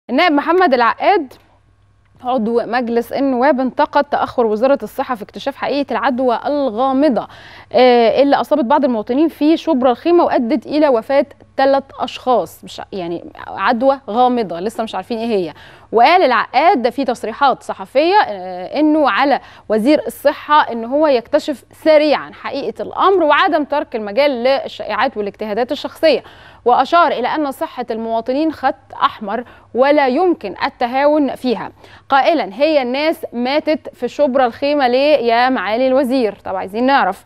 النائب محمد العقاد عضو مجلس النواب انتقد تاخر وزاره الصحه في اكتشاف حقيقه العدوى الغامضه آه، اللي اصابت بعض المواطنين في شبرا الخيمه وادت الى وفاه ثلاث اشخاص مش يعني عدوى غامضه لسه مش عارفين ايه هي وقال العقاد ده في تصريحات صحفيه آه، انه على وزير الصحه ان هو يكتشف سريعا حقيقه الامر وعدم ترك المجال للشائعات والاجتهادات الشخصيه واشار الى ان صحه المواطنين خط احمر ولا يمكن التهاون فيها قائلا هي الناس ماتت في شبرا الخيمه ليه يا معالي الوزير طب عايزين نعرف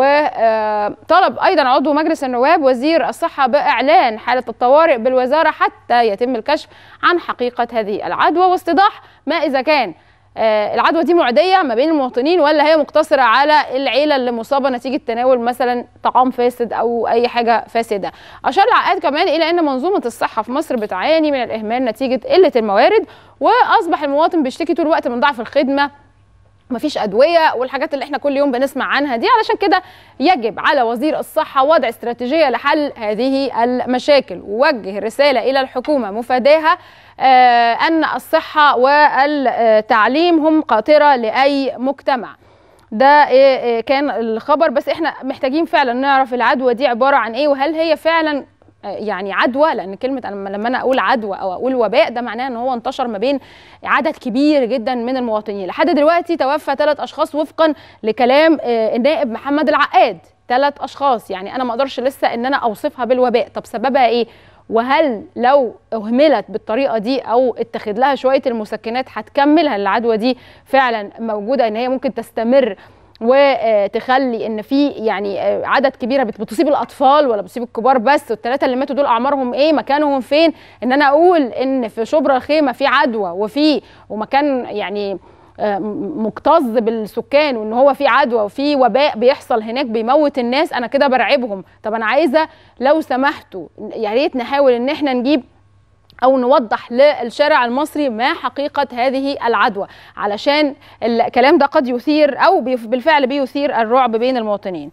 وطلب ايضا عضو مجلس النواب وزير الصحه باعلان حاله الطوارئ بالوزاره حتى يتم الكشف عن حقيقه هذه العدوى واستيضاح ما اذا كان آه، العدوى دي معديه ما بين المواطنين ولا هي مقتصره على العيله اللي مصابه نتيجه تناول مثلا طعام فاسد او اي حاجه فاسده اشار العقاد كمان الى ان منظومه الصحه في مصر بتعاني من الاهمال نتيجه قله الموارد واصبح المواطن بيشتكي طول الوقت من ضعف الخدمه مفيش ادويه والحاجات اللي احنا كل يوم بنسمع عنها دي علشان كده يجب على وزير الصحه وضع استراتيجيه لحل هذه المشاكل ووجه رساله الى الحكومه مفاداها آه ان الصحه والتعليم هم قاطره لاي مجتمع ده إيه إيه كان الخبر بس احنا محتاجين فعلا نعرف العدوى دي عباره عن ايه وهل هي فعلا يعني عدوى لان كلمه لما انا اقول عدوى او اقول وباء ده معناه ان هو انتشر ما بين عدد كبير جدا من المواطنين لحد دلوقتي توفى ثلاث اشخاص وفقا لكلام النائب محمد العقاد ثلاث اشخاص يعني انا ما اقدرش لسه ان انا اوصفها بالوباء طب سببها ايه وهل لو اهملت بالطريقه دي او اتخذ لها شويه المسكنات هتكمل هل العدوى دي فعلا موجوده ان هي ممكن تستمر وتخلي ان في يعني عدد كبيره بتصيب الاطفال ولا بتصيب الكبار بس والثلاثه اللي ماتوا دول اعمارهم ايه مكانهم فين ان انا اقول ان في شبرا الخيمه في عدوى وفي ومكان يعني مكتظ بالسكان وان هو في عدوى وفي وباء بيحصل هناك بيموت الناس انا كده برعبهم طب انا عايزه لو سمحتوا يا ريت نحاول ان احنا نجيب او نوضح للشارع المصري ما حقيقه هذه العدوى علشان الكلام ده قد يثير او بالفعل بيثير الرعب بين المواطنين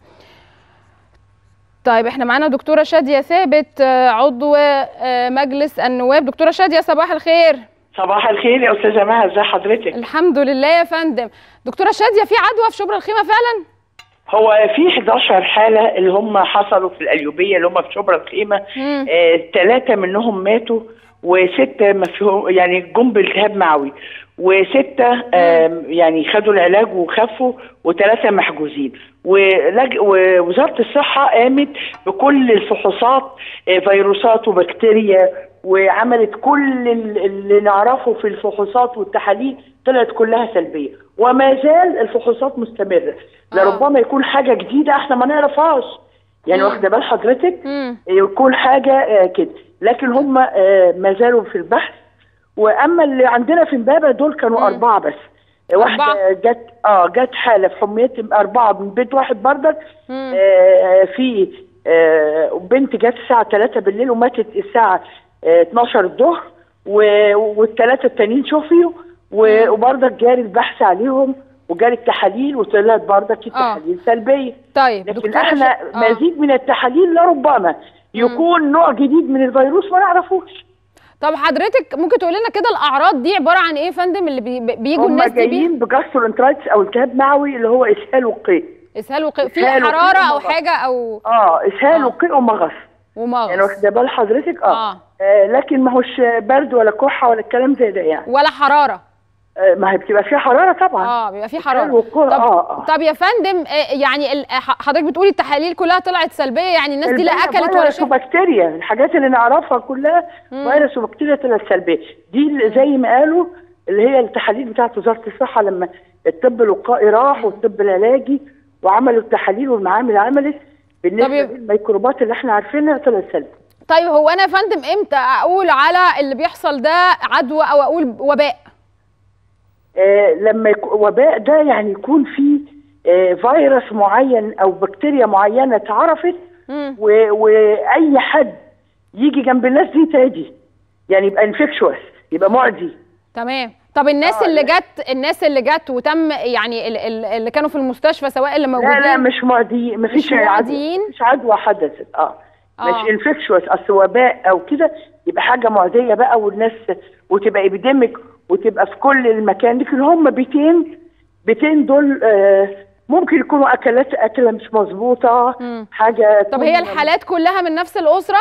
طيب احنا معانا دكتوره شاديه ثابت عضو مجلس النواب دكتوره شاديه صباح الخير صباح الخير يا استاذه مها ازي حضرتك الحمد لله يا فندم دكتوره شاديه في عدوى في شبرا الخيمه فعلا هو في 11 حاله اللي هم حصلوا في القليوبيه اللي هم في شبرا الخيمه ثلاثه آه منهم ماتوا وسته مفهوم يعني جم بالتهاب معوي وسته آه يعني خدوا العلاج وخفوا وثلاثه محجوزين ولج... ووزاره الصحه قامت بكل الفحوصات آه فيروسات وبكتيريا وعملت كل اللي نعرفه في الفحوصات والتحاليل طلعت كلها سلبيه وما زال الفحوصات مستمره لربما يكون حاجه جديده احنا ما نعرفهاش يعني واخده بال حضرتك يكون حاجه كده لكن هم ما زالوا في البحث واما اللي عندنا في امبابه دول كانوا مم. اربعه بس واحده جت اه جت حاله في حميات اربعه من بيت واحد بردك آه في آه بنت جت الساعه 3 بالليل وماتت الساعه 12 الظهر والثلاثه التانيين شوفيوا وبرضك جاري البحث عليهم وجاري التحاليل وطلعت برضك التحاليل آه. سلبيه طيب لكن احنا آه. مزيد من التحاليل لربما يكون مم. نوع جديد من الفيروس ما نعرفوش طب حضرتك ممكن تقول لنا كده الاعراض دي عباره عن ايه يا فندم اللي بي بيجوا الناس دي جايين بجاسترونترايتس او التهاب معوي اللي هو اسهال وقيء اسهال وقيء في حراره او حاجه او اه اسهال آه. وقيء ومغص ومغص يعني واخده بال حضرتك آه. اه, آه لكن ما هوش برد ولا كحه ولا الكلام زي ده يعني ولا حراره آه ما هي بتبقى فيها حراره طبعا اه بيبقى فيه حراره طب, آه آه. طب يا فندم يعني حضرتك بتقولي التحاليل كلها طلعت سلبيه يعني الناس دي لا اكلت ولا شربت بكتيريا الحاجات اللي نعرفها كلها فيروس وبكتيريا طلعت سلبيه دي زي ما قالوا اللي هي التحاليل بتاعت وزاره الصحه لما الطب الوقائي راح والطب العلاجي وعملوا التحاليل والمعامل عملت بالنسبه للميكروبات اللي احنا عارفينها طلعت سلبيه طيب هو انا يا فندم امتى اقول على اللي بيحصل ده عدوى او اقول وباء آه لما يكون وباء ده يعني يكون في آه فيروس معين او بكتيريا معينه اتعرفت واي حد يجي جنب الناس دي تادي يعني يبقى انفكشوس يبقى معدي تمام طب الناس آه اللي جت الناس اللي جت وتم يعني اللي كانوا في المستشفى سواء اللي موجودين لا لا مش معديين مفيش مش معديين مش عدوى حدثت اه, آه. مش انفكشوس اصل وباء او كده يبقى حاجه معديه بقى والناس وتبقى ايبيديميك وتبقى في كل المكان لكن هم بيتين بيتين دول آه، ممكن يكونوا اكلات اكله مش مظبوطه مم. حاجه طب هي تكون- الحالات كلها من نفس الاسره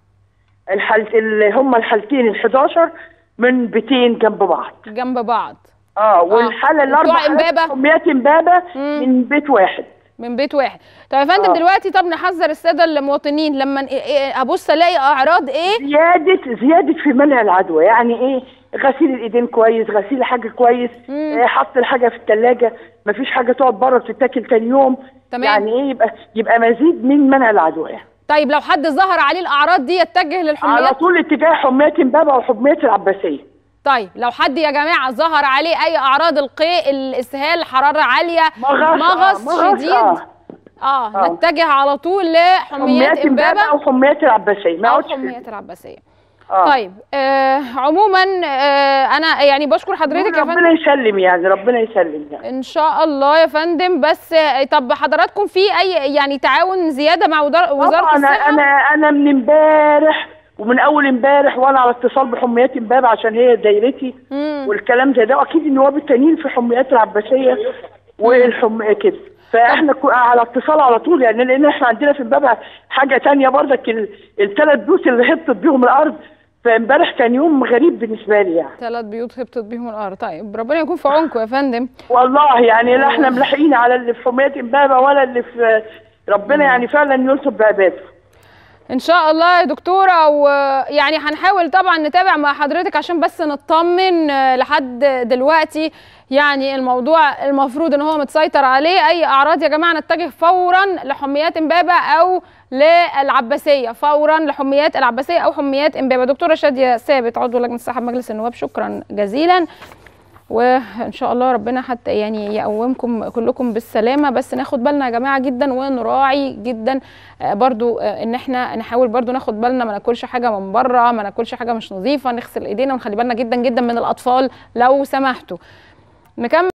الحالت اللي هم الحالتين ال 11 من بيتين جنب بعض جنب بعض اه والحاله الاربع بتوع حالات إمبابة؟ حميات امبابه مم. من بيت واحد من بيت واحد طب يا فندم آه. دلوقتي طب نحذر الساده المواطنين لما ن- إيه- إيه- ابص الاقي اعراض ايه زياده زياده في منع العدوى يعني ايه غسيل الايدين كويس غسيل حاجه كويس مم. آه، حط الحاجه في الثلاجه مفيش حاجه تقعد بره بتتاكل تاني يوم تمام. يعني ايه يبقى يبقى مزيد من منع العدوى يعني. طيب لو حد ظهر عليه الاعراض دي يتجه على للحميات طول اتجاه حميات امبابه وحميات العباسيه طيب لو حد يا جماعه ظهر عليه اي اعراض القيء الاسهال حراره عاليه مغص مغص آه، شديد آه. اه آه. نتجه على طول لحميات حميات امبابه امبابه او حميات العباسيه ما او اقعدش في- حميات العباسيه آه. طيب آه عموما آه انا يعني بشكر حضرتك يا فندم ربنا يسلم يعني ربنا يسلم يعني ان شاء الله يا فندم بس آه، طب حضراتكم في اي يعني تعاون زياده مع وزار- وزاره طبعا انا الصحه انا انا من امبارح ومن اول امبارح وانا على اتصال بحميات امبابه عشان هي دايرتي مم. والكلام زي ده واكيد النواب التانيين في حميات العباسيه والحم كده فاحنا كو- على اتصال على طول يعني لان احنا عندنا في امبابه حاجه تانية برضك الثلاث بيوت اللي هبطت بيهم الارض فامبارح كان يوم غريب بالنسبه لي يعني ثلاث بيوت هبطت بيهم الارض طيب ربنا يكون في عونكم يا فندم والله يعني لا احنا ملاحقين على اللي في حميات امبابه ولا اللي في ربنا يعني فعلا يلطف بعباده ان شاء الله يا دكتوره ويعني هنحاول طبعا نتابع مع حضرتك عشان بس نطمن آه، لحد دلوقتي يعني الموضوع المفروض ان هو متسيطر عليه اي اعراض يا جماعه نتجه فورا لحميات امبابه او للعباسيه فورا لحميات العباسيه او حميات امبابه دكتوره شاديه ثابت عضو لجنه الصحه بمجلس النواب شكرا جزيلا وان شاء الله ربنا حتى يعني يقومكم كلكم بالسلامه بس ناخد بالنا يا جماعه جدا ونراعي جدا آه، برضو آه، ان احنا نحاول برضو ناخد بالنا ما ناكلش حاجه من بره ما ناكلش حاجه مش نظيفه نغسل ايدينا ونخلي بالنا جدا جدا من الاطفال لو سمحتوا نكمل